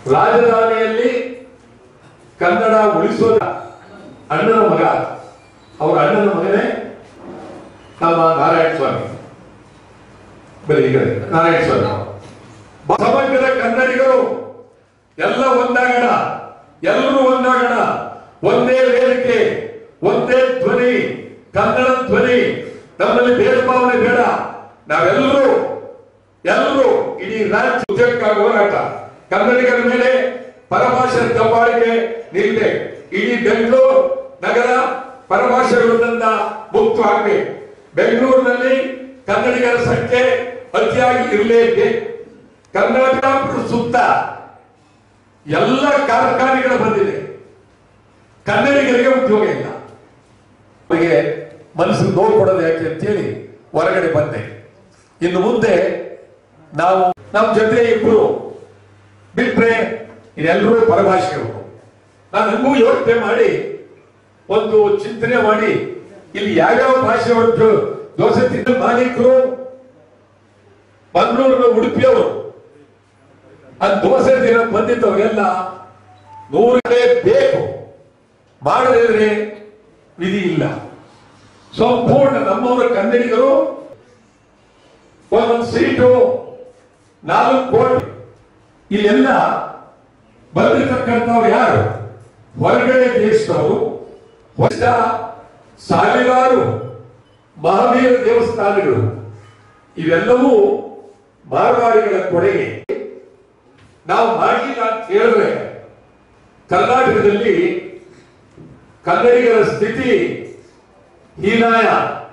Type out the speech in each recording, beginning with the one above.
ರಾಜಧಾನಿಯಲ್ಲಿ ಕನ್ನಡ ಉಳಿಸೋದ ಅಣ್ಣನ ಮಗ ಅವರ ಅಣ್ಣನ ಮಗನೇ ನಮ್ಮ ನಾರಾಯಣ ಸ್ವಾಮಿ ಬರೀ ಈ ಕಡೆ ನಾರಾಯಣ ಸ್ವಾಮಿ ಸಮಗ್ರ ಕನ್ನಡಿಗರು ಎಲ್ಲ ಒಂದಾಗೋಣ ಎಲ್ಲರೂ ಒಂದಾಗೋಣ ಒಂದೇ ವೇದಿಕೆ ಒಂದೇ ಧ್ವನಿ ಕನ್ನಡ ಧ್ವನಿ ನಮ್ಮಲ್ಲಿ ಭೇದ ಭಾವನೆ ಬೇಡ ನಾವೆಲ್ಲರೂ ಎಲ್ಲರೂ ಇಡೀ ರಾಜ್ಯ ಉದ್ಯೋಗಕ್ಕಾಗಿ ಹೋರಾಟ ಕನ್ನಡಿಗರ ಮೇಲೆ ಪರಭಾಷೆ ದಬ್ಬಾಳಿಕೆ ನಿಲ್ಲದೆ ಇಡೀ ಬೆಂಗಳೂರು ನಗರ ಪರಭಾಷೆ ವಿರುದ್ಧದಿಂದ ಮುಕ್ತವಾಗಬೇಕು ಬೆಂಗಳೂರಿನಲ್ಲಿ ಕನ್ನಡಿಗರ ಸಂಖ್ಯೆ ಅತಿಯಾಗಿ ಇರಲೇಬೇಕು ಕರ್ನಾಟಕ ಸುತ್ತ ಎಲ್ಲ ಕಾರ್ಖಾನೆಗಳು ಬಂದಿದೆ ಕನ್ನಡಿಗರಿಗೆ ಉದ್ಯೋಗ ಇಲ್ಲ ಅವರಿಗೆ ಮನಸ್ಸಿಗೆ ನೋವು ಕೊಡೋದು ಯಾಕೆ ಅಂತೇಳಿ ಹೊರಗಡೆ ಬಂದೆ ಇನ್ನು ಮುಂದೆ ನಾವು ನಮ್ಮ ಜೊತೆ ಇಬ್ರು ಬಿಟ್ರೆ ಇದೆಲ್ಲರೂ ಪರಭಾಷೆಗಳು ನಾನು ಹಂಗೂ ಯೋಚನೆ ಮಾಡಿ ಒಂದು ಚಿಂತನೆ ಮಾಡಿ ಇಲ್ಲಿ ಯಾವ್ಯಾವ ಭಾಷೆ ಉಂಟು ದೋಸೆ ತಿಂದ ಮಾಲೀಕರು ಮಂಗಳೂರಿನ ಉಡುಪಿಯವರು ಆ ದೋಸೆ ದಿನ ಬಂದಿದ್ದವರೆಲ್ಲ ನೂರೇ ಬೇಕು ಮಾಡದಿದ್ರೆ ವಿಧಿ ಇಲ್ಲ ಸಂಪೂರ್ಣ ನಮ್ಮವರ ಕನ್ನಡಿಗರು ಒಂದೊಂದು ಸೀಟು ನಾಲ್ಕು ಕೋಟಿ ಇಲ್ಲೆಲ್ಲ ಬಂದಿರತಕ್ಕಂಥವ್ರು ಯಾರು ಹೊರಗಡೆ ದೇಶದವರು ಹೊಸ ಸಾವಿರಾರು ಮಹಾವೀರ ದೇವಸ್ಥಾನಗಳು ಇವೆಲ್ಲವೂ ಮಾರವಾಡಿಗಳ ಕೊಡುಗೆ ನಾವು ಮಾಡಲಿಲ್ಲ ಅಂತ ಹೇಳಿದ್ರೆ ಕರ್ನಾಟಕದಲ್ಲಿ ಕನ್ನಡಿಗರ ಸ್ಥಿತಿ ಹೀನಾಯ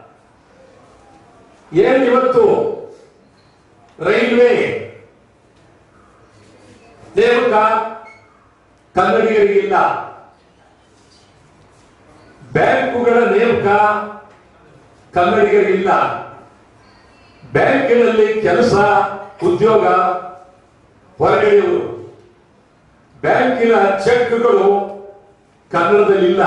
ಏನ್ ಇವತ್ತು ರೈಲ್ವೆ ನೇಮಕ ಕನ್ನಡಿಗರಿಗಿಲ್ಲ ಬ್ಯಾಂಕುಗಳ ನೇಮಕ ಕನ್ನಡಿಗರಿಗಿಲ್ಲ ಬ್ಯಾಂಕಿನಲ್ಲಿ ಕೆಲಸ ಉದ್ಯೋಗ ಹೊರಗಡೆಯವರು ಬ್ಯಾಂಕಿನ ಚೆಕ್ಗಳು ಕನ್ನಡದಲ್ಲಿಲ್ಲ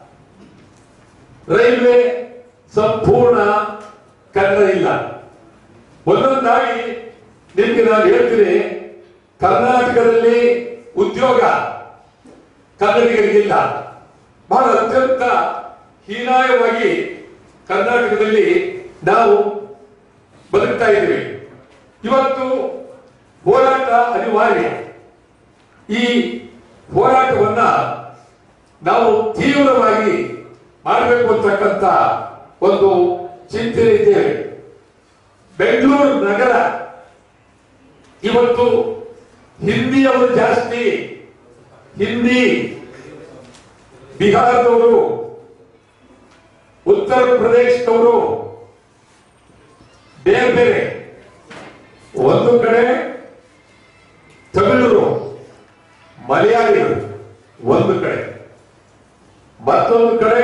ರೈಲ್ವೆ ಸಂಪೂರ್ಣ ಕನ್ನಡ ಇಲ್ಲ ಒಂದೊಂದಾಗಿ ನಿಮ್ಗೆ ನಾನು ಹೇಳ್ತೀನಿ ಕರ್ನಾಟಕದಲ್ಲಿ ಉದ್ಯೋಗ ಕನ್ನಡಿಗರಿಗಿಲ್ಲ ಬಹಳ ಅತ್ಯಂತ ಹೀನಾಯವಾಗಿ ಕರ್ನಾಟಕದಲ್ಲಿ ನಾವು ಬದುಕ್ತಾ ಇದ್ದೀವಿ ಇವತ್ತು ಹೋರಾಟ ಅನಿವಾರ್ಯ ಈ ಹೋರಾಟವನ್ನ ನಾವು ತೀವ್ರವಾಗಿ ಮಾಡಬೇಕು ಅಂತಕ್ಕಂಥ ಒಂದು ಚಿಂತನೆ ಇದ್ದೇವೆ ಬೆಂಗಳೂರು ನಗರ ಇವತ್ತು ಹಿಂದಿಯವರು ಜಾಸ್ತಿ ಹಿಂದಿ ಬಿಹಾರದವರು ಉತ್ತರ ಪ್ರದೇಶದವರು ಬೇರೆ ಬೇರೆ ಒಂದು ಕಡೆ ತಮಿಳರು ಮಲಯಾಳಿಗಳು ಒಂದು ಕಡೆ ಮತ್ತೊಂದು ಕಡೆ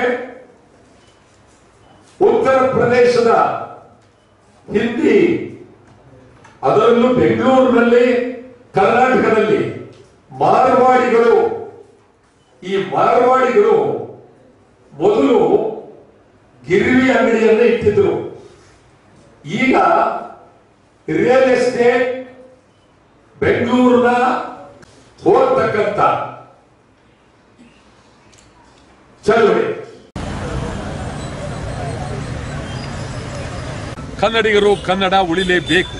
ಉತ್ತರ ಪ್ರದೇಶದ ಹಿಂದಿ ಅದರಲ್ಲೂ ಬೆಂಗಳೂರಿನಲ್ಲಿ ಕರ್ನಾಟಕದಲ್ಲಿ ಮಾರವಾಡಿಗಳು ಈ ಮಾರವಾಡಿಗಳು ಮೊದಲು ಗಿರಿವಿ ಅಂಗಡಿಯನ್ನ ಇಟ್ಟಿದ್ರು ಈಗ ರಿಯಲ್ ಎಸ್ಟೇಟ್ ಬೆಂಗಳೂರಿನ ಹೋಗ್ತಕ್ಕಂಥ ಚಳವಳಿ ಕನ್ನಡಿಗರು ಕನ್ನಡ ಉಳಿಲೇಬೇಕು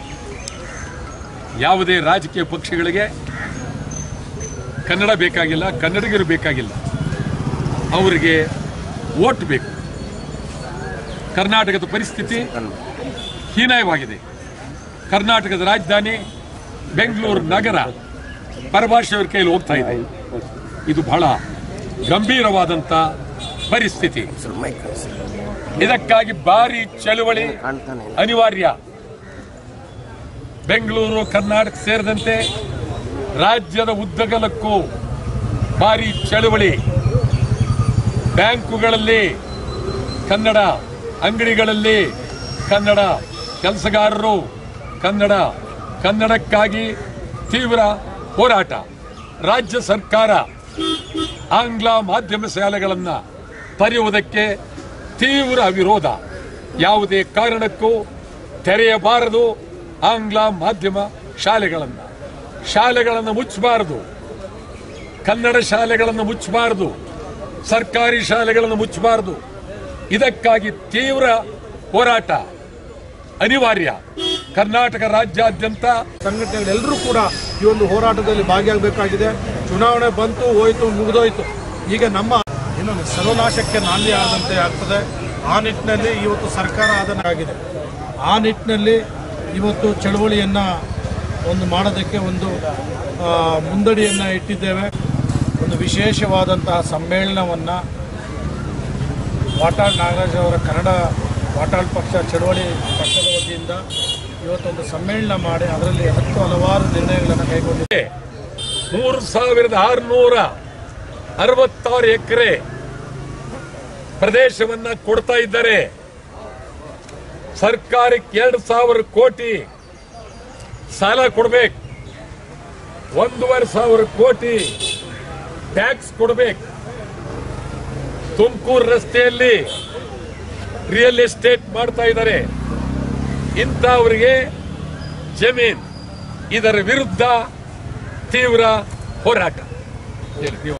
ಯಾವುದೇ ರಾಜಕೀಯ ಪಕ್ಷಗಳಿಗೆ ಕನ್ನಡ ಬೇಕಾಗಿಲ್ಲ ಕನ್ನಡಿಗರು ಬೇಕಾಗಿಲ್ಲ ಅವರಿಗೆ ಓಟ್ ಬೇಕು ಕರ್ನಾಟಕದ ಪರಿಸ್ಥಿತಿ ಹೀನಾಯವಾಗಿದೆ ಕರ್ನಾಟಕದ ರಾಜಧಾನಿ ಬೆಂಗಳೂರು ನಗರ ಪರಭಾಷೆಯವರ ಕೈಯಲ್ಲಿ ಹೋಗ್ತಾ ಇದೆ ಇದು ಬಹಳ ಗಂಭೀರವಾದಂಥ ಪರಿಸ್ಥಿತಿ ಇದಕ್ಕಾಗಿ ಭಾರಿ ಚಳುವಳಿ ಅನಿವಾರ್ಯ ಬೆಂಗಳೂರು ಕರ್ನಾಟಕ ಸೇರಿದಂತೆ ರಾಜ್ಯದ ಉದ್ದಗಲಕ್ಕೂ ಭಾರಿ ಚಳುವಳಿ ಬ್ಯಾಂಕುಗಳಲ್ಲಿ ಕನ್ನಡ ಅಂಗಡಿಗಳಲ್ಲಿ ಕನ್ನಡ ಕೆಲಸಗಾರರು ಕನ್ನಡ ಕನ್ನಡಕ್ಕಾಗಿ ತೀವ್ರ ಹೋರಾಟ ರಾಜ್ಯ ಸರ್ಕಾರ ಆಂಗ್ಲ ಮಾಧ್ಯಮ ಶಾಲೆಗಳನ್ನು ತೆರೆಯುವುದಕ್ಕೆ ತೀವ್ರ ವಿರೋಧ ಯಾವುದೇ ಕಾರಣಕ್ಕೂ ತೆರೆಯಬಾರದು ಆಂಗ್ಲ ಮಾಧ್ಯಮ ಶಾಲೆಗಳನ್ನು ಶಾಲೆಗಳನ್ನು ಮುಚ್ಚಬಾರದು ಕನ್ನಡ ಶಾಲೆಗಳನ್ನು ಮುಚ್ಚಬಾರದು ಸರ್ಕಾರಿ ಶಾಲೆಗಳನ್ನು ಮುಚ್ಚಬಾರದು ಇದಕ್ಕಾಗಿ ತೀವ್ರ ಹೋರಾಟ ಅನಿವಾರ್ಯ ಕರ್ನಾಟಕ ರಾಜ್ಯಾದ್ಯಂತ ಸಂಘಟನೆಗಳೆಲ್ಲರೂ ಕೂಡ ಈ ಒಂದು ಹೋರಾಟದಲ್ಲಿ ಭಾಗಿಯಾಗಬೇಕಾಗಿದೆ ಚುನಾವಣೆ ಬಂತು ಹೋಯ್ತು ಮುಗಿದೋಯ್ತು ಈಗ ನಮ್ಮ ಇನ್ನೊಂದು ಸರ್ವನಾಶಕ್ಕೆ ನಾಂದಿ ಆದಂತೆ ಆಗ್ತದೆ ಆ ನಿಟ್ಟಿನಲ್ಲಿ ಇವತ್ತು ಸರ್ಕಾರ ಅದನ್ನು ಆಗಿದೆ ಆ ನಿಟ್ಟಿನಲ್ಲಿ ಇವತ್ತು ಚಳವಳಿಯನ್ನು ಒಂದು ಮಾಡೋದಕ್ಕೆ ಒಂದು ಆ, ಮುಂದಡಿಯನ್ನು ಇಟ್ಟಿದ್ದೇವೆ ಒಂದು ವಿಶೇಷವಾದಂತಹ ಸಮ್ಮೇಳನವನ್ನು ವಾಟಾಳ್ ನಾಗರಾಜ್ ಅವರ ಕನ್ನಡ ವಾಟಾಳ್ ಪಕ್ಷ ಚಳವಳಿ ಪಕ್ಷದ ವತಿಯಿಂದ ಇವತ್ತೊಂದು ಸಮ್ಮೇಳನ ಮಾಡಿ ಅದರಲ್ಲಿ ಹತ್ತು ಹಲವಾರು ನಿರ್ಣಯಗಳನ್ನು ಕೈಗೊಂಡಿದೆ ಮೂರು ಸಾವಿರದ ಆರುನೂರ ಅರವತ್ತಾರು ಎಕರೆ ಪ್ರದೇಶವನ್ನ ಕೊಡ್ತಾ ಇದ್ದಾರೆ ಸರ್ಕಾರಕ್ಕೆ ಎರಡು ಸಾವಿರ ಕೋಟಿ ಸಾಲ ಕೊಡ್ಬೇಕು ಒಂದೂವರೆ ಸಾವಿರ ಕೋಟಿ ಟ್ಯಾಕ್ಸ್ ಕೊಡ್ಬೇಕು ತುಮಕೂರು ರಸ್ತೆಯಲ್ಲಿ ರಿಯಲ್ ಎಸ್ಟೇಟ್ ಮಾಡ್ತಾ ಇದ್ದಾರೆ ಇಂಥವರಿಗೆ ಜಮೀನ್ ಇದರ ವಿರುದ್ಧ ತೀವ್ರ ಹೋರಾಟ ಹೇಳಿ, ನೀವು